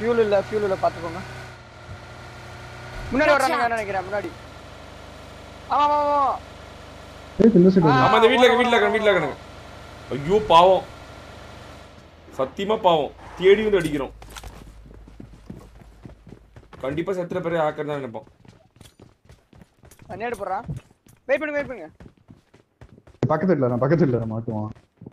Fuel இல்ல fuel இல்ல பாத்துக்கோங்க முன்னாடி வர்றானுங்க நினைக்கிறேன் முன்னாடி ஆமா ஆமா ஆமா ஏய், இந்த சைடு ஆமா இந்த வீட்ல இருக்க வீட்ல இருக்க வீட்ல இருக்கானுங்க ஐயோ பாவம் சத்தியமா பாவம் தேடி வந்து அடிக்கிறோம் கண்டிப்பா செத்துற பேரே ஹேக்கர் தான் நினைப்போம் நேடு போடுறான் வெயிட் பண்ணுங்க வெயிட் பண்ணுங்க பக்கத்து இல்ல நான் பக்கத்து இல்ல மாட்டுவான்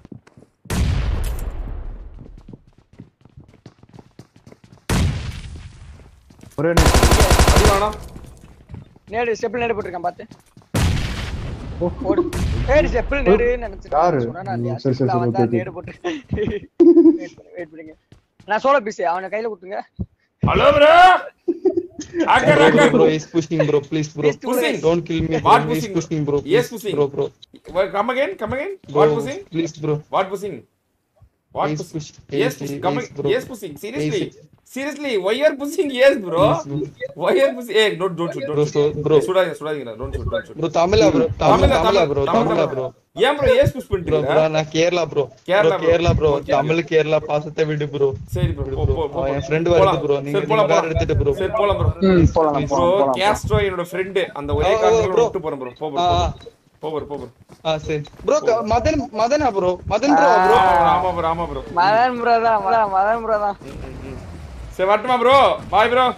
ஒரே நிமிஷம். அடி வேணாம் நேடு ஸ்டெப்பில் நேடு போட்டிருக்கேன் பாத்து ஓ. ஓடு ஏடி ஸ்டெப்பில் நேடு நினைச்சிட்டேன் யாரு? சொன்னா இல்லையா ம், சரி, சரி, ஸ்டெப்பில் அவன் சரி, தான் okay, நேடு போட்டு வெயிட் பண்ணு வெயிட் பண்ணுங்க நான் சோலோ பீஸ் அவனை கையில கொடுத்துங்க hello bro hacker hacker bro he's pushing bro please bro He's pushing. don't kill me bro What he's pushing? pushing bro Yes, please, pushing. bro bro come again come again bro what புசிங் please bro what புசிங் what He's புசிங் pushing. yes He's- pushing come he's bro. yes pushing seriously He's- seriously why you are pushing yes bro Please, why you are pushing hey don't don't shoot bro don't so shoot bro சுடாதீங்க சுடாதீங்க don't shoot don't shoot bro tamila bro tamila tamila bro tamila bro ஏன் bro yes push bro பண்ணிட்டீங்க bro நான் Kerala bro Kerala bro bro. Kerala bro Okay, Tamil Kerala பாசத்தை விடு bro சரி bro போ போ போ அவன் என் friend வருது bro. நீங்க- சரி போலாம் நீங்க வேற போலாம் எடுத்துட்டு bro. சரி போலாம் ப்ரோ ம் போலாம் please. ப்ரோ போலாம் போலாம் கேஸ்ட்ரோ என்னோட ஃப்ரெண்ட் அந்த ஒரே ஆ, ஆ, காரணத்துல bro. விட்டு போறேன் ப்ரோ போ ஆ, ப்ரோ ஆ. போ ப்ரோ போ ப்ரோ ஆ சரி bro க- மதன் மதனா bro மதன் bro bro ஆமா ப்ரோ ஆமா ப்ரோ மதன் ப்ரோ தான் மதன் மதன் ப்ரோ தான் சரி வரட்டுமா ப்ரோ பாய் ப்ரோ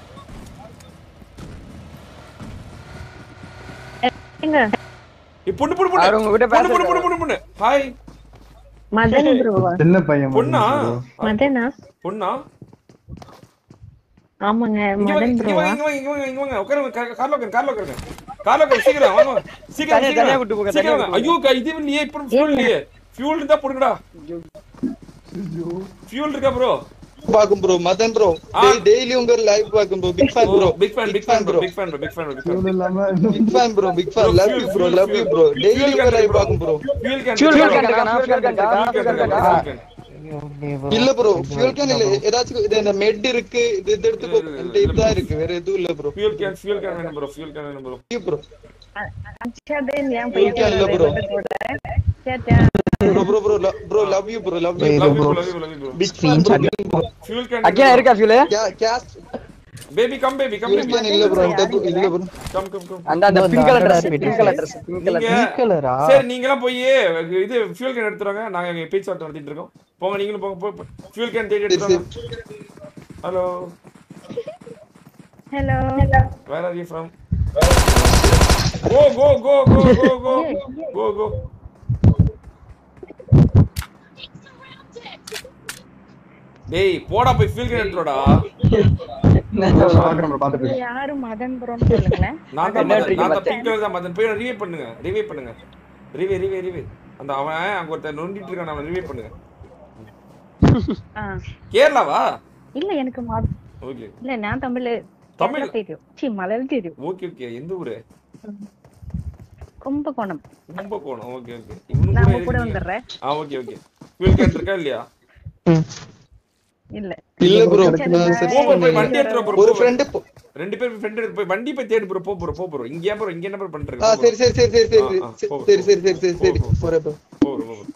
ஏங்க பொண்ணு பொண்ணு பொண்ணு அவர் உங்ககிட்ட பொண்ணு பொண்ணு பேசுறாரு. பொண்ணு பொண்ணு பொண்ணு ஹாய் மதன் ப்ரோவா சின்ன பையன் பொண்ணா மதனா பொண்ணா ஆமாங்க இங்க வாங்க மதன் இங்க ப்ரோவா வாங்க இங்க வாங்க இங்க வாங்க இங்க வாங்க உட்காருங்க கா- கார்ல உட்காருங்க கார்ல உட்காருங்க கார்ல உட்காருங்க சீக்கிரம் வாங்க வாங்க. சீக்கிரம் தனியா- தனியா விட்டு போங்க, சீக்கிரம் தனியா வாங்க. ஐயோ கா, இது இல்லையே இப்போ ஃபியூல் இல்லையே ஃபியூல் இருந்தா போடுங்கடா ஃபியூல் இருக்கா ப்ரோ பாக்கும் bro மதன் bro ஆ. டெய்லி உங்க லைவ் பாக்கும் bro big fan bro big fan big fan bro big fan big fan big fan இவனு இல்லாம big fan bro big fan Bro, love fuel, you bro fuel, love you fuel. bro daily Fuel உங்க can லைவ் bro. பாக்கும் bro fuel can Fuel fuel can can இருக்கா? Fuel can இருக்கா? Fuel can Fuel can இருக்கா? இருக்கா? இல்ல bro fuel can இல்ல ஏதாச்சும் இது இந்த மெட் இருக்கு இது இது எடுத்துக்கோ இல்ல, இல்ல, இந்த இல்ல, இதுதான் இருக்கு வேற எதுவும் இல்ல bro fuel can fuel can வேணும் ப்ரோ ஃபியூல் கேன் வேணும் ப்ரோ ப்ரோ அச்சாதே என் Fuel can இல்ல bro. சேச்சா bro bro bro bro love you bro love you love you love you love you bro big fan bro fuel can அக்கா இருக்கா fuel கேஸ்ட் baby come baby come fuel can இல்ல bro என்கிட்ட bro- இல்ல bro come come come அந்த அந்த pink colour dress pink colour dress pink colour நீங்க சரி நீங்கலாம் போய் இது ஃபியூல் கேன் எடுத்துறாங்க நாங்க இங்க பேச்சு வார்த்தை நடத்திட்டு இருக்கோம் போங்க நீங்களும் போங்க போய் ஃபியூல் கேன் தேடி சரி, எடுத்துறாங்க hello hello where are you from go go go go go go go go டேய் போடா போய் ஃபியூல் கேன் எடுத்துடா பாக்குறேன் bro, பாத்துட்டு இருக்கேன். யாரு மதன் ப்ரோன்னு சொல்லுங்களேன் நான் தான் என்ன மதன், நான் தான் மத்தேன். பிங்க் கலர் தான் மதன் போய் ரிவே பண்ணுங்க ரிவே பண்ணுங்க ரிவே ரிவே ரிவே அந்த அவன் அங்க ஒருத்தன் நொண்டிட்டு இருக்கான் அவன் ரிவே பண்ணுங்க ஆ கேரளாவா இல்ல எனக்கு மத- ஓகே இல்ல நான் தமிழ் தமிழ்? கேரளா தெரியும் சி மலையாளம் தெரியும் ஓகே ஓகே எந்த ஊரு கும்பகோணம் கும்பகோணம் ஓகே ஓகே இவனு நான் கூட உங்க கூட இருக்கீங்க. வந்துடுறேன் ஆ ஓகே ஓகே ஃபியூல் கேன் இருக்கா இல்லையா இல்ல இல்ல ப்ரோ சரி, போ bro, போய் வண்டி எடுத்துட்டு வா bro, ஒரு போ bro. ஃப்ரெண்ட் ரெண்டு பேர் ஃப்ரெண்ட் எடுத்து போய் வண்டி போய் தேடு ப்ரோ போ ப்ரோ போ ப்ரோ இங்க ஏன் bro இங்க என்ன bro பண்ணிட்டு ஆ இருக்க சரி சரி சரி சரி சரி ஆ, ஆ, சரி போ, சரி போ. சரி சரி சரி சரி போ, போ. போறேன் bro போ bro, போ bro.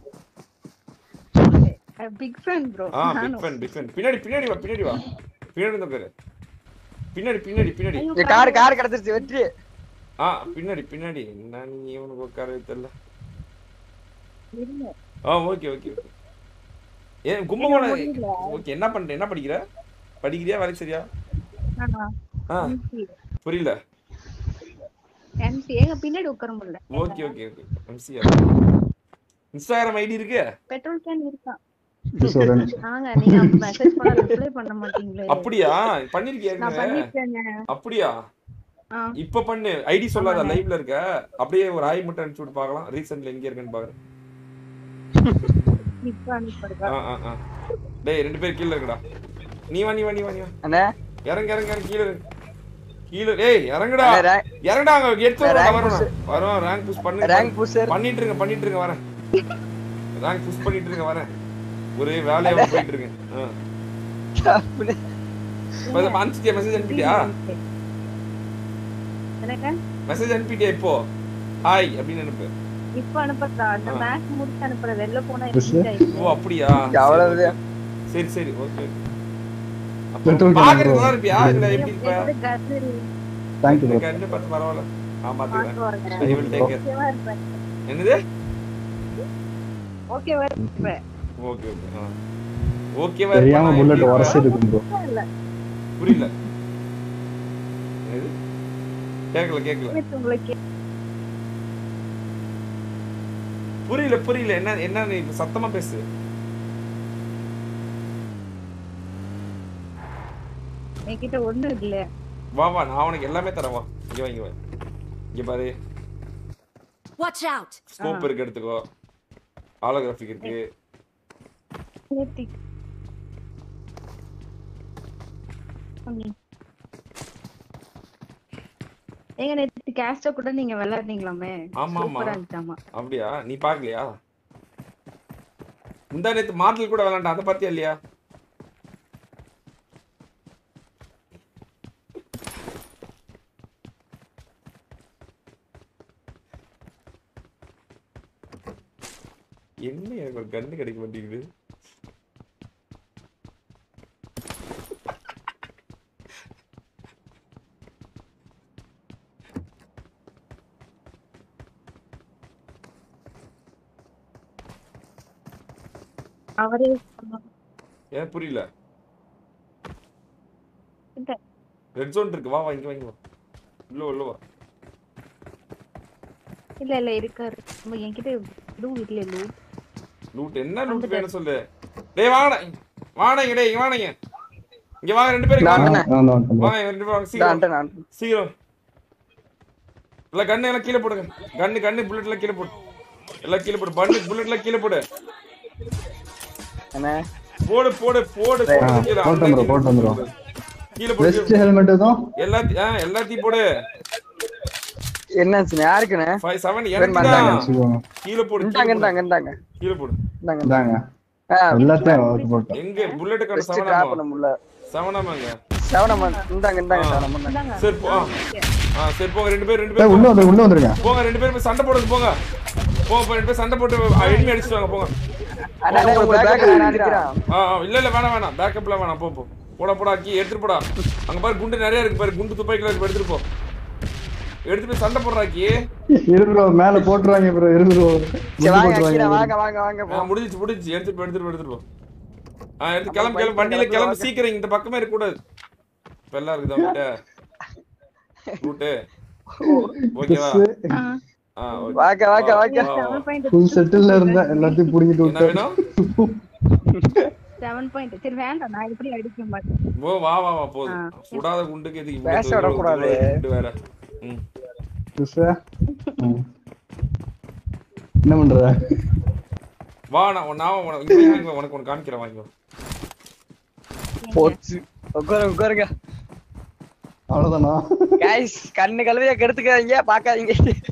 பிக் ஃபேன் ப்ரோ ஆ பிக் ஃபேன் பிக் ஃபேன் பின்னாடி பின்னாடி வா பின்னாடி வா பின்னாடி வந்து உட்காரு பின்னாடி பின்னாடி பின்னாடி இந்த கார் கார் கிடைச்சிருச்சு வெற்றி ஆ பின்னாடி பின்னாடி என்ன நீ இவனுக்கு உட்கார தெரியல ஆ ஓகே ஓகே ஓகே ஏன் கும்பகோணம் ஓகே என்ன பண்ற என்ன படிக்கிற படிக்கிறியா வேலைக்கு சரியா ஆ புரியல எம்சி ஏங்க பின்னாடி உட்கார முடியல okay okay okay MCR Instagram ID இருக்கு பெட்ரோல் கேன் இருக்கான் Just ஒரு நிமிஷம். ஆங்க நீங்க மெசேஜ் பண்ண ரிப்ளை பண்ண மாட்டீங்களே அப்படியா பண்ணிருக்கியா நான் ஏற்கனவே? பண்ணிருக்கேங்க அப்படியா ஆ இப்ப பண்ணு ஐடி சொல்லாத லைவ்ல இருக்க அப்படியே ஒரு ஆய் மட்டும் அனுப்பிச்சு விட்டு பார்க்கலாம் ரீசன்ட்ல எங்க இருக்குன்னு பாக்குறேன் இப்ப அனுப்பிடுங்க ஆ ஆ ஆ டேய் ரெண்டு பேர் கீழ இருக்குடா நீ வா நீ வா நீ வா நீ வா அண்ணே இறங்க இறங்க இறங்க கீழ இறங்கு. கீழ டேய் இறங்குடா அண்ணே, rank- இறங்குடா அங்க எடுத்து rank வரோம் push. வரோம் ரேங்க் புஷ் பண்ணு ரேங்க் புஷர் பண்ணிட்டு இருங்க பண்ணிட்டு இருங்க வரேன் ரேங்க் புஷ் பண்ணிட்டு இருங்க வரேன் ஒரே வேலையா போயிட்டு இருக்கேன் ஆ இப்போ அனுப்பிச்சிட்டியா மெசேஜ் அனுப்பிட்டியா எனக்கு மெசேஜ் அனுப்பிட்டியா இப்போ ஹாய் அப்படின்னு அனுப்பு இப்ப அனுப்புறதா அந்த ஆ. மேட்ச் முடிச்சு அனுப்புற வெளில போனா Yes, sir. எப்படி ஓ அப்படியா அவ்வளவுதான். சரி சரி ஓகே Petrol can பாக்குறது bro. நல்லா இருப்பியா இல்ல எப்படி இருப்ப என்கிட்ட gun இருக்கு. தேங்க்யூ ப்ரோ கண்ணு பார்த்து பரவாயில்ல நான் பாத்துக்கிறேன் வாங்குவாங்க. ஐ வில் டேக் கேர் ஓகேவா இருப்பேன். என்னது ஓகேவா இருப்பேன். ஓகே ஓகே ஓகேவா தெரியாம இருப்பா, புல்லட் எப்படி உரசி இருப்ப? இருக்கும் ப்ரோ இல்ல, புரியல என்னது கேக்கல கேக்கல நேத்து உங்களுக்கு புரியல புரியல என்ன என்ன நீ சத்தமா பேசு என்கிட்ட ஒண்ணும் இல்ல வா வா நான் உனக்கு எல்லாமே தரேன் வா இங்க வா இங்க வா இங்க பாரு Watch out! ஸ்கோப் இருக்கு எடுத்துக்கோ ஹாலோகிராஃபிக் இருக்கு நேத்து ம். ஏங்க நேத்து கேஸ்ட கூட நீங்க விளையாடுனீங்களாமே ஆமா, ஆமா. சூப்பரா இருந்துச்சாமா அப்படியா நீ பாக்கலையா முந்தா நேத்து மாடல் கூட விளாண்டா அதை பாத்தியா இல்லையா என்ன எனக்கு ஒரு கண்ணு கிடைக்க மாட்டேங்குது அவரே சொன்னாரு. ஏன் புரியல இல்ல. ரெட் ஜோன் இருக்கு வா வா இங்க வா இங்க வா உள்ள வா, உள்ள வா இல்ல இல்ல இருக்காரு நம்ம என்கிட்ட இதுவும் இல்ல லூ லூட் என்ன லூட் வந்துட்டாரு. வேணும் சொல்லு டேய் வாங்கடா வாடங்க டேய் இங்க வாடங்க இங்க வாங்க ரெண்டு பேரும் இங்க நான் வாங்க அண்ணே. நான் தான் வாங்க ரெண்டு பேரும் வாங்க இந்தா சீக்கிரம் வந்துட்டேன் நான். சீக்கிரம் இல்ல கண்ணு எல்லாம் கீழே போடுங்க கண்ணு கண்ணு புல்லட் எல்லாம் கீழே போடு எல்லாம் கீழே போடு பண்ணு புல்லட் எல்லாம் கீழே போடு அண்ணே. போடு போடு போடு ஆ, போடு கீழே. போட்டோம் bro, போட்டோம் bro. கீழே போடு வெஸ்ட் ஹெல்மெட் தான் எல்லாத்தையும் ஆ, எல்லாத்தையும் போடு என்னாச்சுண்ணே யாருக்குண்ணே ஃபைவ் செவன் வேணுமா, எனக்கு இந்தாங்க. தான் வச்சுக்கோங்க கீழே போடு கீழே இந்தாங்க போடு. இந்தாங்க இந்தாங்க கீழே போடு இந்தாங்க இந்தாங்க ஆ, எல்லாத்தையும் அவருக்கு போட்டோம் எங்க புல்லட்டுக்கான best drop செவனாமா பண்ண முடியல செவனாமாங்க செவனமன் இந்தாங்க இந்தாங்க ஆ. செவனமன் இந்தாங்க. சரி போ ஆ. ஆ சரி போங்க ரெண்டு பேரும் ரெண்டு ஏய், பேரும் உள்ள வந்து உள்ள வந்துருங்க போங்க ரெண்டு பேரும் போய் சண்டை போடுங்க போங்க போங்க போய் ரெண்டு பேரும் சண்டை போட்டு எனிமி அடிச்சுட்டு வாங்க போங்க அண்ணா, அண்ணா, உங்க bag ல நான் அடிக்கிறேன். ஆ ஆ, இல்ல இல்ல வேணாம் வேணாம் பேக்கப்லாம் வேணாம் போ போ போடா போடா கீ எடுத்துட்டு போடா அங்க பாரு குண்டு நிறைய இருக்கு பாரு குண்டு துப்பாக்கில இருக்கு எடுத்துட்டு போ எடுத்துட்டு போய் சண்டை போடுறா கீ இரு ப்ரோ மேல போட்டுருவாங்க ப்ரோ இரு ப்ரோ சரி, வாங்க கீழே வாங்க வாங்க வாங்க ஆ, போ. முடிஞ்சிச்சு முடிஞ்சிச்சு எடுத்துட்டு போ எடுத்துட்டு போ எடுத்துட்டு போ ஆ எடுத்து கிளம்பு கிளம்பு வண்டியில கிளம்பு சீக்கிரம் இந்த பக்கமே இருக்க கூடாது இப்ப எல்லாம் இருக்குதா உங்ககிட்ட ரூட்டு ஓகேவா ஆ. ஆ ஓகே வாங்க வாங்க வாங்க வா, வா, வா. செவன் பாயிண்ட் ஃபுல் செட்டில்ல இருந்தேன் எல்லாத்தையும் புடிங்கிட்டு என்ன விட்டேன் வேணும் செவன் பாயிண்ட் சரி வேண்டாம் நான் இப்படி அடிக்க மாட்டேன் ஓ வா வா வா போதும் ஆ. சுடாத குண்டுக்கு எதுக்கு பேச இவ்வளவு தூரம் விடக்கூடாது. குண்டு வேற ம் கிறிஸ்து. ம். என்ன பண்ற வா நான் உன் நான் உனக்கு இங்க வாங்கி வா, உனக்கு ஒன்று காமிக்கிறேன் வாங்கி வா. போச்சு உட்காருங்க உட்காருங்க அவ்வளவுதானா கைஸ் கண்ணு கழுவிய கெடுத்துக்காதீங்க பாக்காதீங்க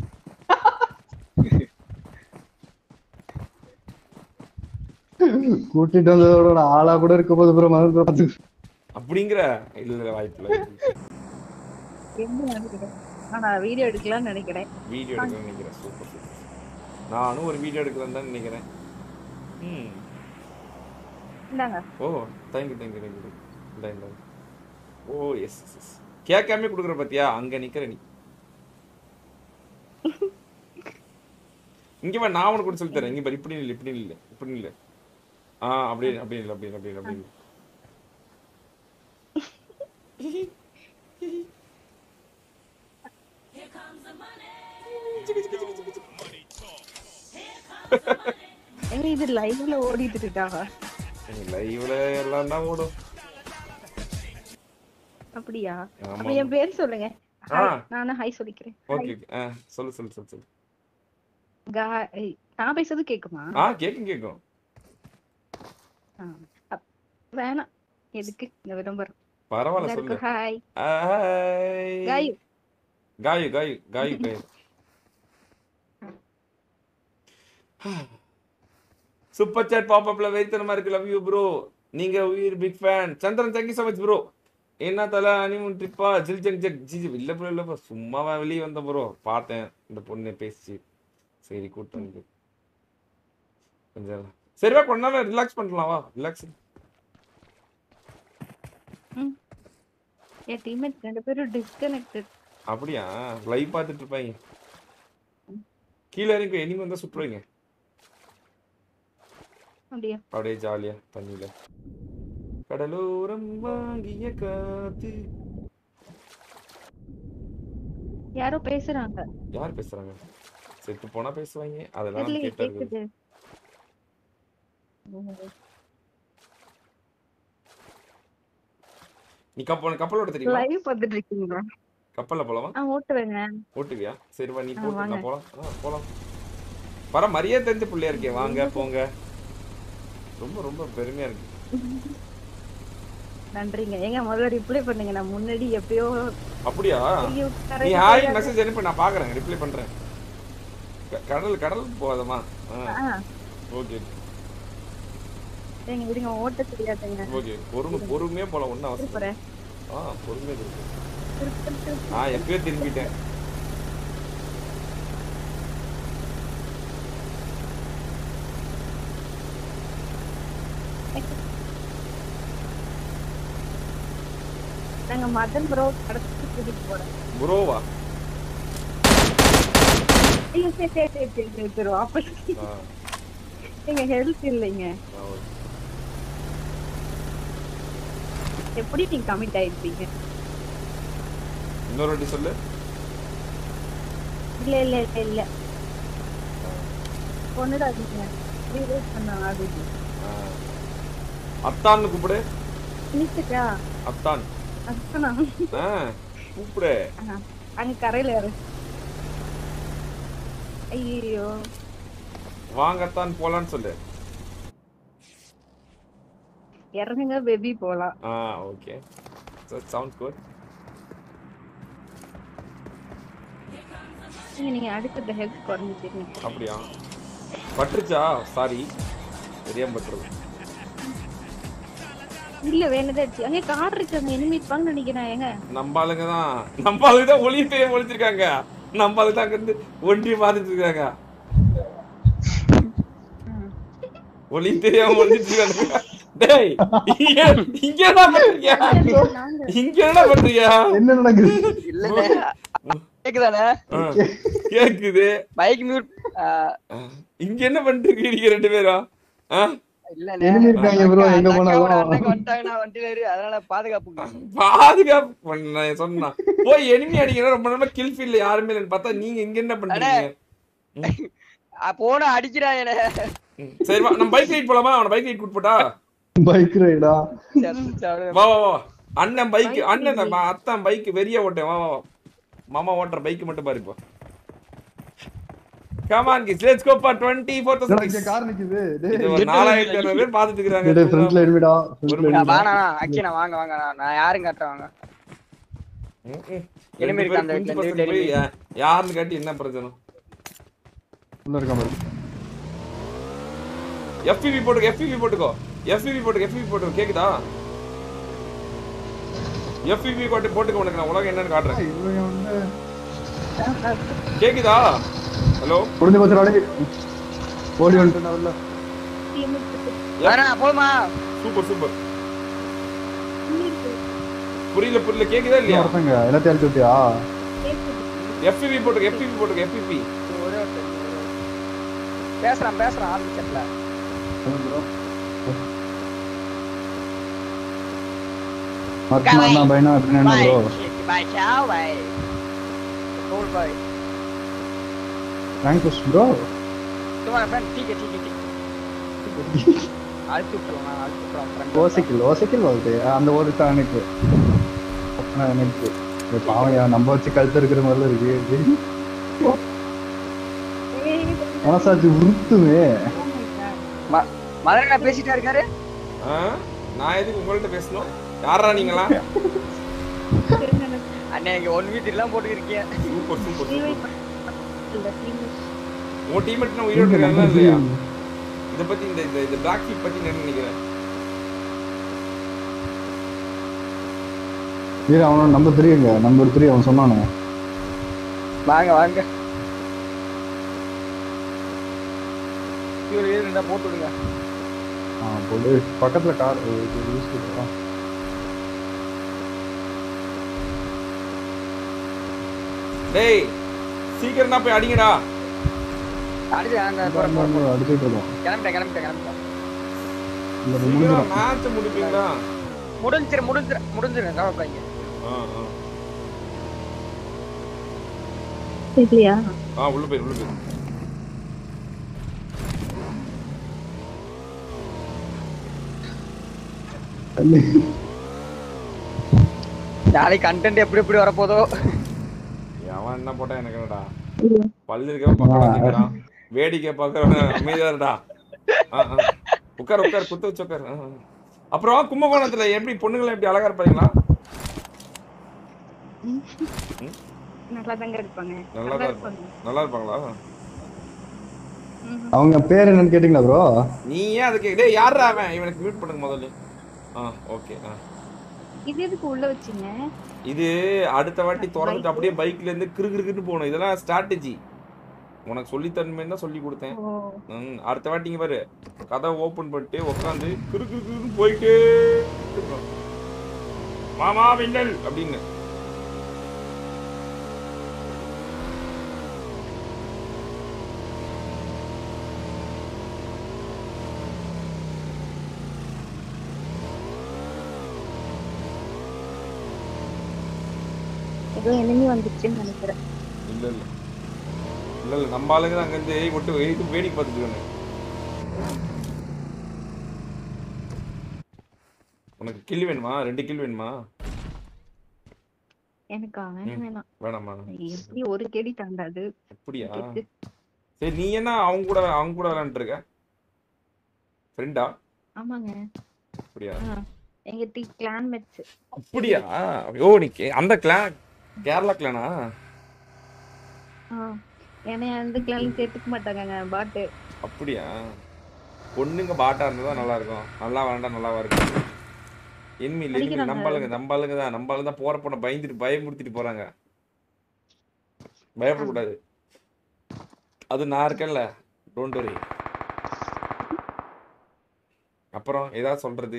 கூட்டிட்டு வந்ததோட நான் ஆளா கூட இருக்க போது ப்ரோ மதன் ப்ரோ பாத்து அப்படிங்கிற இல்ல இல்ல வாய்ப்பு இல்ல என்ன நினைக்கிறேன் ஆனா வீடியோ எடுக்கலாம்னு நினைக்கிறேன் வீடியோ எடுக்கணும்னு நினைக்கிறேன் சூப்பர் சூப்பர் நானும் ஒரு வீடியோ எடுக்கலாம்னு தான் நினைக்கிறேன் ம் இந்தாங்க ஓ தேங்க்யூ தேங்க்யூ தேங்க்யூ இந்த இந்த ஓ எஸ் எஸ் எஸ் கேட்காம கொடுக்குற பாத்தியா அங்க நிக்கிற நீ இங்க வா நான் உனக்கு கூட சொல்லி தரேன் இங்க பாரு இப்படி இல்லை இப்படி இல்லை இப்படி இல்லை ஆ அப்படி அப்படி இல்லை அப்படி இல்லை அப்படி இல்லை அப்படி இல்லை எங்க இது லைவ்ல ஓடிட்டு இருக்காங்க லைவ்ல எல்லாம் தான் ஓடும் அப்படியா ஆமா. அப்ப என் பேர் சொல்லுங்க ஆ. Hi, நானும் ஹாய் சொல்லிக்கிறேன் ஓகே ஓகே ஆ சொல்லு சொல்லு சொல்லு சொல்லு Ga- ஏய், நான் பேசுறது கேக்குமா ஆ கேக்கும் கேக்கும் ஆ. அப்- வேணாம் எதுக்கு இந்த விளம்பரம் பரவாயில்ல சொல்லு எல்லாருக்கும் hi hi Gayu Gayu Gayu Gayu Gayu super chat பாப்அப்ல வெறித்தனமா இருக்கு லவ் யூ ப்ரோ நீங்க உயிர் big fan Chandran thank you so much bro என்ன தல அனிமன் ட்ரிப்பா ஜில் ஜங் ஜக் ஜி ஜி, இல்ல ப்ரோ இல்ல ப்ரோ சும்மாவா வெளியே வந்த ப்ரோ பார்த்தேன் இந்த பொண்ணு பேசிச்சு சரி கூட்டு வந்து கொஞ்சம் சரிவா கொஞ்ச நேரம் ரிலாக்ஸ் பண்ணலாம் வா ரிலாக்ஸ் என் டீம்மேட் ரெண்டு பேரும் டிஸ்கனெக்டட் அப்படியா லைவ் பார்த்துட்டு இருப்பாங்க கீழே இறங்கி எனிமே வந்தா சுட்டுருவீங்க அப்படியா அப்படியே ஜாலியா தண்ணியில கடலோரம் வாங்கிய காத்து யாரோ பேசுறாங்க யார் பேசுறாங்க செத்து போனா பேசுவாங்க அதெல்லாம் தெரியல கேட்டா இருக்குது கேக்குது நீ கப்பல் கப்பலோட தெரியுமா லைவ் பார்த்துட்டு இருக்கீங்களா கப்பல்ல போலாமா ஆ ஓட்டுவேங்க ஓட்டுவியா சரி வா நீ ஆ, போட்டு வாங்க. நான் போலாம் ஆ, போலாம் வர மரியாதை தெரிஞ்ச பிள்ளையா இருக்கேன் வாங்க போங்க ரொம்ப ரொம்ப பெருமையா இருக்கு நன்றிங்க ஏங்க முதல்ல ரிப்ளை பண்ணுங்க நான் முன்னாடி எப்பயோ அப்படியா ஐயோ, நீ correct ஹாய் ஆ மெசேஜ் அனுப்பி நான் பாக்குறேன் ரிப்ளை பண்றேன் க- கடல் கடல் போகாதமா ஆ, ஓகே ஏங்க விடுங்க ஓட்ட தெரியாதுங்க ஓகே பொறுமை பொறுமையா போலாம் ஒன்னும் அவசியம் இல்லை. திருப்புறேன் ஆ பொறுமையா இருக்கு திருப்பு, திருப்பு. ஆ எப்பயோ திரும்பிட்டேன் நாங்க மதன் ப்ரோ கடத்துக்கு கூட்டிட்டு போறேன் புரோவா ஐயோ சரி சரி சரி சரி சரி சரி வாபஸ் ஆ, எங்க ஹெல்த் இல்லைங்க ஆ, ஓகே. எப்படி நீங்க கமிட் ஆயிருப்பீங்க இன்னொரு வாட்டி சொல்லு இல்ல இல்ல இல்ல இல்ல பொண்ணுடாதீங்க ரீவைஸ் பண்ண ஆடுது ஆ. அத்தான்னு கூப்பிடு நிச்சுக்கா அத்தான் அதுதானா ஆ கூப்பிடு அங்க கரையில இரு ஐயோ வாங்க அத்தான் போலான்னு சொல்லு இறங்குங்க பேபி போலாம் ஆ ஓகே சவுண்ட் குட் நீங்க நீங்க அடுத்த ஹெல்த் குறைஞ்சிருங்க அப்படியா பட்டுருச்சா சாரி தெரியாம பட்டுருது இல்ல வேணுதாச்சு அங்க கார் இருக்கு அங்க இனிமே இருப்பாங்கன்னு நினைக்கிறேன் ஏங்க நம்ம ஆளுங்க தான் நம்ம ஆளுங்க தான் ஒளி தெரியாம ஒழிச்சிருக்காங்க நம்ம ஆளுங்க தான் அங்க இருந்து ஒன்றி பார்த்துட்டு இருக்காங்க ஒளி தெரியாம ஒழிச்சிட்டு இருக்காங்க டேய் இங்க இங்க என்ன பண்றீங்க நாங்க இங்க என்ன பண்றீங்க என்ன நடக்குது இல்லண்ணே கேக்குதானே ஆ, கேக்குது பைக் மியூட் ஆ, இங்க என்ன பண்றீங்க நீங்க ரெண்டு பேரும் ஆ? இல்லண்ணே enemy இருக்காங்க bro, எங்க போனாலும். அண்ணன் வந்துட்டாங்கண்ணா வண்டியில இரு அதனால பாதுகாப்புங்க பாதுகாப்பு பண்ண சொன்னா போய் எனிமி அடிக்கணும் ரொம்ப நேரமா கில் ஃபீல்ட்ல யாருமே இல்லைன்னு பார்த்தா நீங்க இங்க என்ன பண்றீங்க ஆ, போன அடிக்கிறான் என்ன ம், சரி வா நம்ம பைக் ரைட் போலாமா அவன பைக் ரைட் கூட்டு போட்டா பைக் ரைடா வா வா வா அண்ணன் பைக் அண்ணன் நம்ம அத்தான் பைக் வெறியா ஓட்டேன் வா வா வா மாமா ஓட்டுற பைக் மட்டும் பாரு இப்போ come on kiss let's go for 24000 car நிக்குது டேய் இது ஒரு 4200 பேர் பாத்துட்டு டேய் ஃப்ரண்ட்ல இருக்காங்க எனிமிடா ஃப்ரண்ட்ல ஒரு வாணா அக்கினா வாங்க வாங்க நான் நான் யாரும் காட்டுறேன் வாங்க ம், ம். enemy ரெண்டு இருக்கு அந்த பேரும் வீட்ல, குஞ்சு இந்த பசங்க போய் யா- யாருன்னு காட்டி என்ன பிரச்சனை உள்ள இருக்க மாதிரி எஃபிவி போட்டுக்கோ எஃபிவி போட்டுக்கோ எஃபிவி போட்டுக்கோ எஃபிவி போட்டுக்கோ கேக்குதா எஃபிவி போட்டு போட்டுக்கோ உனக்கு நான் உலகம் என்னன்னு காட்டுறேன் இவங்க வந்து கேக்குதா ஹலோ முடிஞ்சு போச்சு நாளைக்கு ஓடி வந்துட்டு உள்ள வேணா போதுமா சூப்பர் சூப்பர் புரியல புரியல கேக்குதா இல்லையா பசங்க எல்லாத்தையும் அழிச்சு விட்டியா எஃபிவி போட்டுக்கோ எஃபிவி போட்டுக்கோ எஃபிவி ஒரே ஒரு second, ஒரே ஒரு second. பேசுறான் பேசுறான் ஆரம்பிச்சல மர்த்தமா பைனா அப்படின்னு என்ன ப்ரோ பாய் சாவ் பாய் கோல் பாய் தேங்க் யூ ப்ரோ तुम्हारा फ्रेंड ठीक है ठीक है ठीक है அழுத்தி விட்டுருவோம் நான் அழுத்தி விட்டுருவோம் friend ஓசிக்கில் ஓசிக்கில் வருது அந்த ஒரு தான் எனக்கு அப்புறம் எனக்கு இது பாவம் யா, நம்ம வச்சு கழுத்து இருக்கிற மாதிரில இருக்கு மனசாச்சு உருத்துமே மதுரை நான் பேசிட்டா இருக்காரு ஆ? நான் எதுக்கு உங்கள்ட்ட பேசணும் யாரா நீங்களா அண்ணே இங்க ஒன் வீட் எல்லாம் போட்டுருக்கீங்க சூப்பர் சூப்பர் சூப்பர் உன் டீம்மேட் நான் உயிரோட இருக்காங்களா இல்லையா இத பத்தி இந்த இந்த இந்த பிளாக் ஷீப் பத்தி நான் என்ன நினைக்கிறேன் இது அவனோட நம்பர் த்ரீங்க நம்பர் த்ரீ அவன் சொன்னானுங்க வாங்க வாங்க இவரு இருந்தா போட்டு விடுங்க ஆ போடு பக்கத்துல கார் யூஸ் டேய் சீக்கிரம்னா போய் அடிங்கடா அடிச்சு அந்த போறேன் போறேன் போறேன். அடிச்சுட்டு இருக்கோம் கிளம்பிட்டேன் கிளம்பிட்டேன் கிளம்பிட்டேன் இல்ல சீக்கிரம் முடிஞ்சிடும் மேட்ச் முடிப்பீங்களா முடிஞ்சிரு முடிஞ்சிரு முடிஞ்சிரு கவலைப்படாதீங்க ஆ ஆ இல்லையா ஆ உள்ள போயிரு உள்ள போயிரு நாளைக்கு கண்டென்ட் எப்படி எப்படி வரப்போதோ அவன் என்ன போட்டா எனக்கு என்னடா இல்ல பல்லு இருக்க பக்கம் நிக்கிறான் வேடிக்கை பார்க்கறவன் அமைதியா இருடா ஆ, ஆ. உட்கார் உட்கார் குத்து வச்சு உட்கார் ஆ, ஆ. அப்புறம் கும்பகோணத்துல எப்படி பொண்ணுங்களை எப்படி அழகா இருப்பாங்களா நல்லா தாங்க இருப்பாங்க நல்லா நல்லா தான் இருப்பாங்க இருப்பாங்க நல்லா இருப்பாங்களா ம்ஹும். அவங்க பேர் என்னன்னு கேட்டீங்களா ப்ரோ நீ ஏன் அதுக்கு டேய் யாரா அவன் இவனுக்கு மியூட் பண்ணுங்க முதல்ல ஆ ஓகே ஆ இது எதுக்கு உள்ள வச்சீங்க இது அடுத்த வாட்டி திறந்துட்டு அப்படியே பைக்ல இருந்து கிறு கிறுன்னு போகணும் இதெல்லாம் ஸ்ட்ராட்டஜி உனக்கு சொல்லி தரணுமே தான் சொல்லி கொடுத்தேன் ஓ ம், அடுத்த வாட்டி இங்க பாரு கதவை ஓபன் பண்ணிட்டு உட்காந்து கிறு கிறு கிறுன்னு போயிட்டே இருக்கணும். மாமா மின்னல் அப்படின்னு ஏதோ enemy வந்துச்சுன்னு நினைக்கிறேன் இல்ல இல்ல இல்ல இல்ல நம்ம ஆளுங்க தான் அங்கிருந்து விட்டு வெயிட்டு வேடிக்கை பார்த்துட்டு இருக்காங்க. உனக்கு கில் வேணுமா ரெண்டு கில் வேணுமா எனக்கா வேணாம் வேணாம் வேணாமா எப்படி ஒரு கேடி தாண்டாது அப்படியா கெத்து. சரி நீ என்ன அவங்க கூட அவங்க கூட விளையாண்டு இருக்க ஃப்ரெண்டா ஆமாங்க அப்படியா ஆ. எங்க டீ கிளான் மேட்ச் அப்படியா ஓ நீ கே- அந்த கிளான் கேரளா கிளானா ஏன்னா எந்த கிளான்லையும் சேர்த்துக்க மாட்டாங்க பாட்டு அப்படியா பொண்ணுங்க பாட்டா இருந்தா தான் நல்லா இருக்கும் நல்லா வேண்டாம் நல்லாவா இருக்கும் என்மி இல்லை அடிக்கிறாங்க. நம்பாளுங்க நம்பாளுங்க தான் நம்பாளுங்க தான் போற பொண்ணை பயந்துட்டு பயமுறுத்திட்டு போறாங்க பயப்படக்கூடாது அது நான் இருக்கேன்ல டோன்ட் வரி அப்புறம் ஏதாவது சொல்றது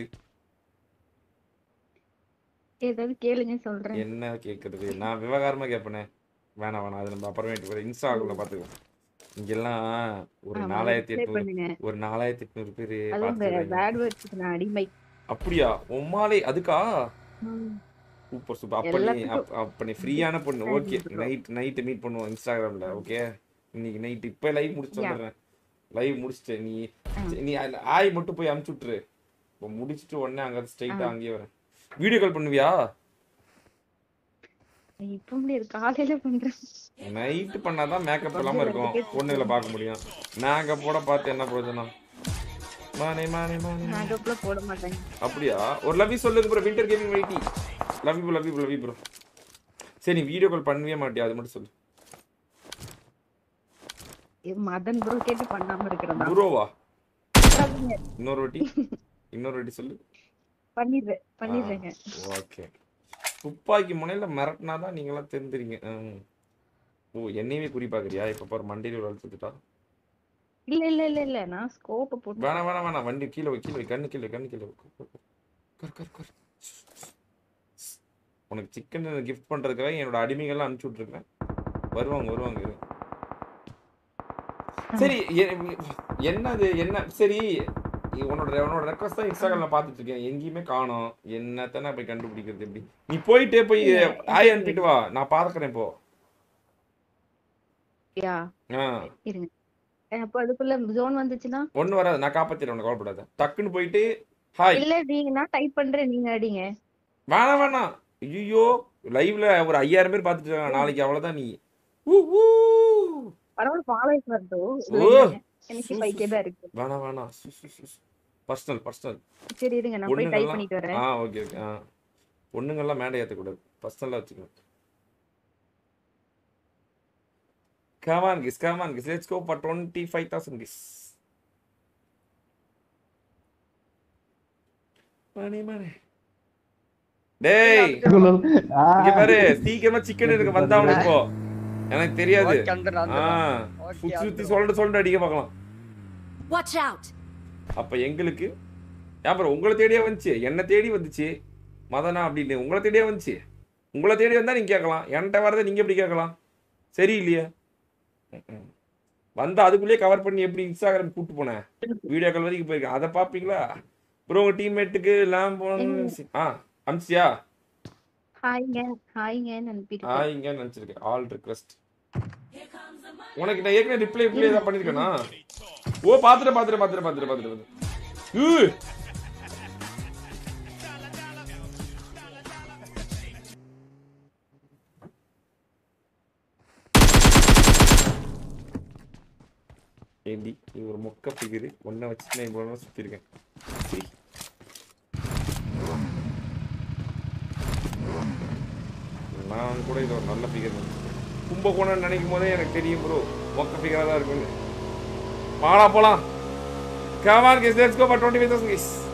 ஏதாவது கேளுங்க சொல்றேன் என்ன கேக்குறது நான் விவகாரமா கேட்பேனே வேணாம் வேணாம் அது நம்ம அப்புறமேட்டு இன்ஸ்டாகிராம்ல பாத்துக்கலாம் இங்கெல்லாம் ஒரு ஆமா, நாலாயிரத்தி reply எட்நூறு பண்ணுங்க ஒரு நாலாயிரத்தி எட்நூறு பேரு அதுவும் இந்த பார்த்துருக்காங்க. பேட் வேர்ட்ஸ்க்கு நான் அடிமை அப்படியா உம்மாலே அதுக்கா ம். சூப்பர் சூப்பர் அப்ப நீ எல்லாத்துக்கும். அப்ப- அப்ப நீ ஃப்ரீயான பொண்ணு Thank okay you, bro. Night night meet பண்ணுவோம் இன்ஸ்டாகிராம்ல ஓகே இன்னைக்கு நைட் இப்ப லைவ் முடிச்சு Yeah. வந்துடுறேன் லைவ் முடிச்சிட்டு நீ ஆ. நீ அதுல ஆய் மட்டும் போய் அமுச்சு விட்டுரு இப்போ முடிச்சிட்டு உடனே அங்க ஸ்ட்ரைட்டா ஆ. அங்கேயே வரேன் வீடியோ கால் பண்ணுவியா இப்ப முடியாது காலையில பண்றேன் நைட்டு பண்ணாதான் மேக்கப் இல்லாம வந்து இருக்கும் ரெண்டு பேர் பொண்ணுகளை பார்க்க முடியும் மேக்கப் போட பார்த்து என்ன பிரயோஜனம் மானே மானே மானே நான் அதுக்குள்ள போட மாட்டேன் அப்படியா ஒரு லவ் சொல்லுங்க ப்ரோ வின்டர் கேமிங் வெயிட்டி love you love you love you bro சரி நீ வீடியோ கால் பண்ணவே மாட்டியா அது மட்டும் சொல்லு இது மதன் ப்ரோ கேட்டு பண்ணாம இருக்கிறதா ப்ரோவா இன்னொரு வாட்டி இன்னொரு வாட்டி சொல்லு பண்ணிடுறேன் பண்ணிடுறேங்க ஓகே துப்பாக்கி முனையில மிரட்டினா தான் நீங்களாம் தெரிஞ்சுறீங்க ம். ஓ என்னையவே குறி பாக்குறியா இப்ப பாரு மண்டியில ஒரு வளர்த்துட்டா இல்ல இல்ல இல்ல இல்ல நான் ஸ்கோப்ப போட்டு வேணாம் வேணாம் வேணாம் வண்டி கீழே வை கீழே வை கண்ணு கீழே வை, கண்ணு கீழே வை. கர் கர் கர் உனக்கு சிக்கன் கிஃப்ட் பண்றதுக்காக என்னோட அடிமைகள்லாம் அனுப்பிச்சு விட்டுருக்கேன் வருவாங்க வருவாங்க இரு. சரி எ- என்னது என்ன சரி உன்னோட உன்னோட ரெக்வஸ்ட் தான் இன்ஸ்டாகிராம்ல பாத்துட்டு இருக்கேன் எங்கேயுமே காணோம் என்னத்தானே போய் கண்டுபிடிக்கிறது எப்படி நீ போயிட்டே போய் ஆய் அனுப்பிட்டு வா நான் பாத்துக்கிறேன் இப்போ யா ஆ இருங்க அஹ் அப்போ அதுக்குள்ள ஜோன் வந்துச்சுன்னா ஒண்ணு வராது நான் காப்பாத்திடுறேன் உனக்கு கவலைப்படாத டக்குன்னு போயிட்டு ஹாய் இல்ல நீங்க நான் டைப் பண்றேன் நீங்க அடிங்க வேணாம் வேணாம் ஐயோ லைவ்ல ஒரு ஐயாயிரம் பேர் பார்த்துட்டு இருக்காங்க நாளைக்கு அவ்வளவுதான் நீ ஊ, ஊ. பரவாயில்ல ஃபாலோஸ் வரட்டும் ஓ. எனக்கு பைக்கே தான் இருக்கு வேணாம் வேணாம் பர்சனல் பர்சனல் சரி இருங்க நான் போய் டைப் பண்ணிட்டு வரேன் ஆ ஓகே ஓகே ஆ பொண்ணுங்கெல்லாம் மேடை ஏற்றக்கூடாது பர்சனலாக வச்சுக்கணும் come on kiss come on kiss let's go for twenty five thousand kiss மணி மணி டேய் இங்க பாரு சீக்கிரமா சிக்கன் இருக்கு வந்தாவணும் இப்போ எனக்கு தெரியாது ஓகே வந்துடுறேன் ஆ வந்துடுறேன். சுத்தி சுத்தி சொல்லிட்டு சொல்லிட்டு அடிக்க பார்க்கலாம் Watch out! அப்ப எங்களுக்கு அப்புறம் உங்களை தேடியே வந்துச்சு என்ன தேடி வந்துச்சு மதனா அப்படின்னு உங்களை தேடியே வந்துச்சு உங்களை தேடி வந்தா நீங்க கேட்கலாம் என்கிட்ட வரதை நீங்க எப்படி கேட்கலாம் சரி இல்லையா வந்து அதுக்குள்ளேயே கவர் பண்ணி எப்படி இன்ஸ்டாகிராம் கூட்டு போனேன் வீடியோ கால் வரைக்கும் போயிருக்கேன் அதை பார்ப்பீங்களா ப்ரோ உங்க டீம்மேட்டுக்கு எல்லாம் போகணும் ஆ அம்சியா ஹாய்ங்க ஹாய்ங்கன்னு அனுப்பிட்டு ஆ இங்க நினைச்சிருக்கேன் ஆல் ரிக்வெஸ்ட் உனக்கு நான் ஏற்கனவே ரிப்ளை ரிப்ளை ஏதாவது பண்ணிருக்கேனா ஓ பாத்துட்டு பாத்துட்டு பாத்துட்டு பாத்துட்டு பாத்துட்டு பாத்துட்டு ஏண்டி நீ ஒரு மொக்க பிகிரு ஒன்ன வச்சு நான் இவ்வளவு சுத்தி இருக்கேன் சரி நான் கூட இது ஒரு நல்ல ஃபிகர் கும்பகோணம் நினைக்கும் போதே எனக்கு தெரியும் ப்ரோ மொக்க ஃபிகராக தான் இருக்கும்னு வாடா போலாம் come on case let's go for 25000 case